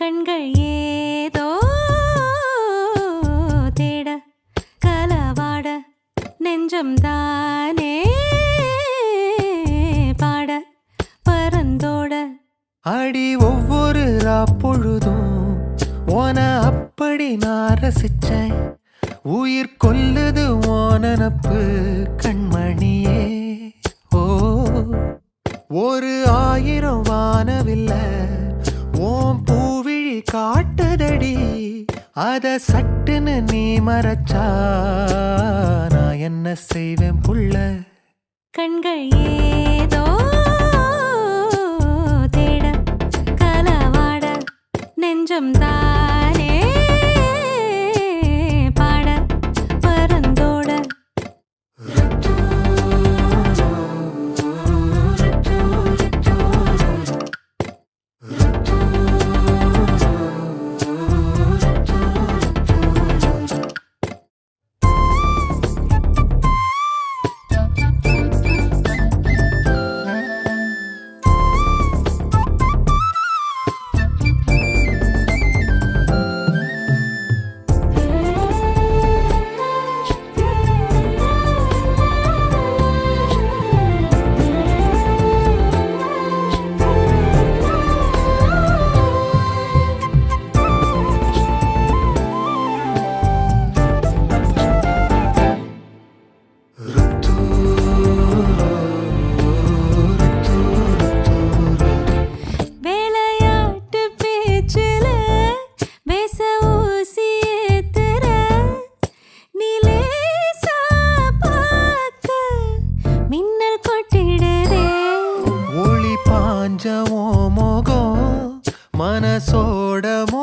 கண்கள் ஏதோ தேட கலவாட நெஞ்சம் தானே பாட பரந்தோட அடி ஒவ்வொரு பொழுதும் ஓன அப்படி நான் ரசிச்சேன் உயிர் கொல்லுது ஓனனப்பு கண்மணியே ஓ ஒரு ஆயிரம் வானவில்ல ஓம் பூவிழி காட்டுதடி அத சட்டுன்னு நீ மறைச்சா நான் என்ன செய்வேன் புள்ள கண்கள் ஏதோ தேட கலவாட நெஞ்சம் தானே பாட பரந்தோட வேலையாட்டு பேச்சுல வேச ஊசி ஏத்துற நிலேசா பார்க்க மின்னல் கொட்டிடுதே ஒளி பாஞ்ச ஓ முகம் மனசோட